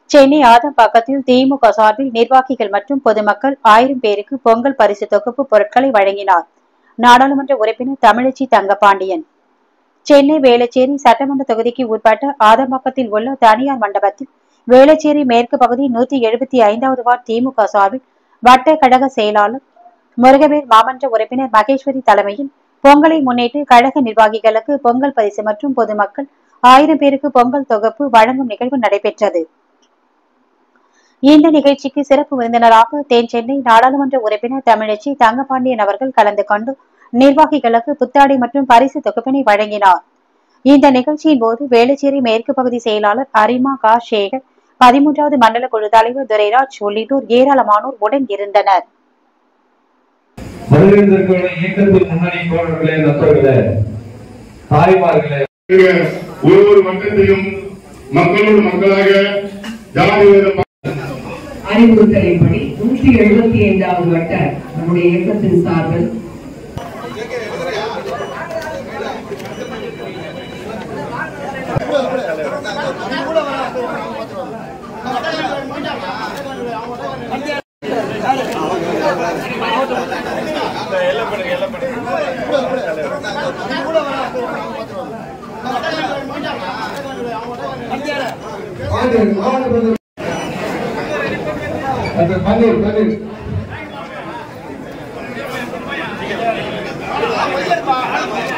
சென்னை ஆதம்பாக்கத்தில் திமுக சார்பில் நிர்வாகிகள் மற்றும் பொதுமக்கள் ஆயிரம் பேருக்கு பொங்கல் பரிசு தொகுப்பு பொருட்களை வழங்கினார் நாடாளுமன்ற உறுப்பினர் தமிழச்சி தங்கபாண்டியன் சென்னை வேளச்சேரி சட்டமன்ற தொகுதிக்கு உட்பட்ட ஆதம்பாக்கத்தில் உள்ள தனியார் மண்டபத்தில் வேளச்சேரி மேற்கு பகுதி நூத்தி எழுபத்தி ஐந்தாவது வார்டு திமுக சார்பில் வட்ட கழக செயலாளர் முருகவேல் மாமன்ற உறுப்பினர் மகேஸ்வரி தலைமையில் பொங்கலை முன்னிட்டு கழக நிர்வாகிகளுக்கு பொங்கல் பரிசு மற்றும் பொதுமக்கள் ஆயிரம் பேருக்கு பொங்கல் தொகுப்பு வழங்கும் நிகழ்வு நடைபெற்றது இந்த நிகழ்ச்சிக்கு சிறப்பு விருந்தினராக தென் சென்னை நாடாளுமன்ற உறுப்பினர் தமிழச்சி தங்கபாண்டியன் அவர்கள் கலந்து கொண்டு நிர்வாகிகளுக்கு புத்தாடை மற்றும் பரிசு தொகுப்பினை வழங்கினார் இந்த நிகழ்ச்சியின் போது வேளச்சேரி மேற்கு பகுதி செயலாளர் அரிமா கா சேகர் பதிமூன்றாவது மண்டல குழு தலைவர் துரைராஜ் உள்ளிட்டோர் ஏராளமானோர் உடன் இருந்தனர் வருகின்றிருக்கிற இயக்கத்தின் முன்னணி தோழர்களே நண்பர்களே தாய்மார்களே ஒரு ஒரு வட்டத்தையும் மக்களோடு மக்களாக ஜாதி வேத அறிவுறுத்தலின்படி நூற்றி எழுபத்தி ஐந்தாவது வட்ட நம்முடைய இயக்கத்தின் சார்பில் பன்னீர் பன்னீர் ஆ